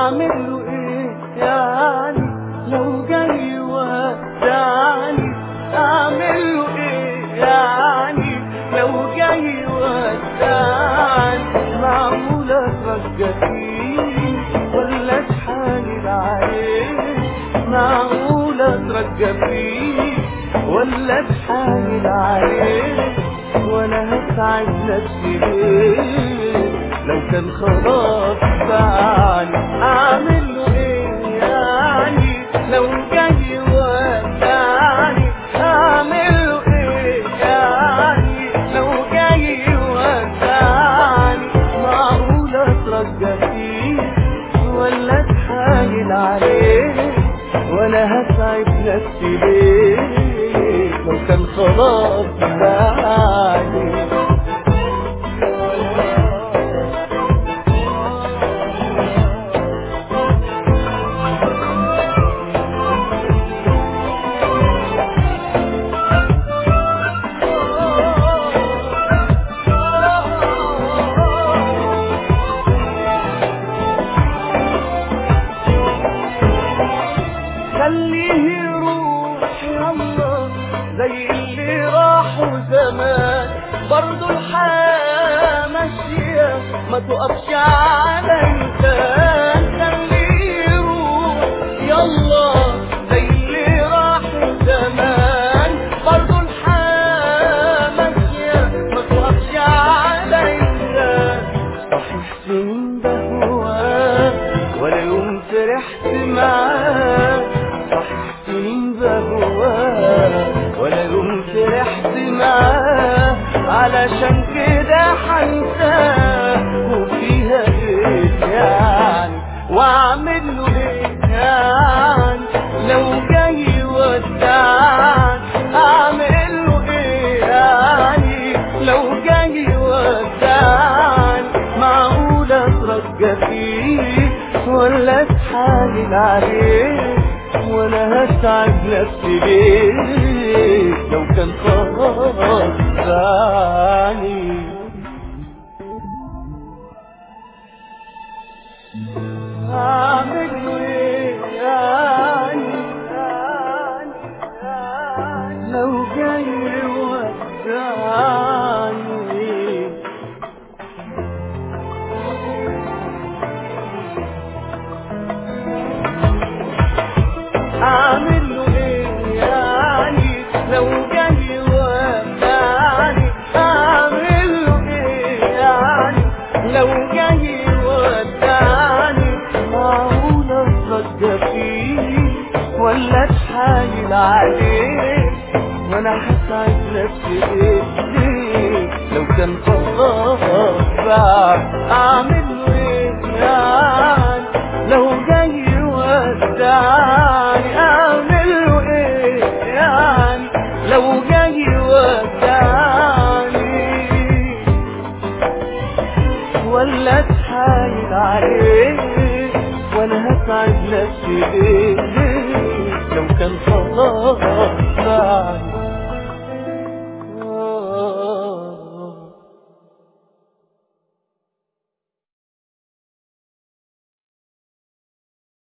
اعمل له ايه يعني لو جاي ودعني اعمل له ايه يعني لو جاي ودعني معقولة اترجى فيه ولا اتحايل عليه معقولة اترجى فيه ولا اتحايل عليه وانا هتعب نفسي ليه لو كان خلاص بعد اعمل له ايه يعني لو جاي ودعني اعمل له ايه يعني لو جاي ودعني معقولة اترجى فيه ولا اتحايل عليه وانا هتعب نفسي ليه لو كان خلاص بعدي خليه يروح يلا زي اللي راحوا زمان برضو الحياة ماشية ما تقفش على انسان خليه يروح يلا زي اللي راحوا زمان برضو الحياة ماشية ما تقفش على انسان صحيح سنين بهواه ولا يوم فرحت معاه صحيح سنين بهواه ولا يوم فرحت معاه علشان كده حنساه وفيها ايه يعني واعمل له ايه يعني لو جاي ودعني اعمل له ايه يعني لو جاي ودعني معقولة اترجى فيه ولا اتحايل عليه وانا هتعب نفسي ليه لو كان خلاص عني اعمل له ايه يعني يعني يعني لو جاي ودعني اعمل له ايه يعني لو جاي ودعني اعمل له ايه يعني لو جاي ودعني معقولة اترجى فيه ولا اتحايل عليه وانا هتعب نفسي ايه ليه لو كان خلاص بعد اعمل له ايه يعني لو جاي ودعني اعمل له ايه يعني لو جاي ودعني ولا اتحايل عليه وانا هتعب نفسي ليه ليه لو كان خلاص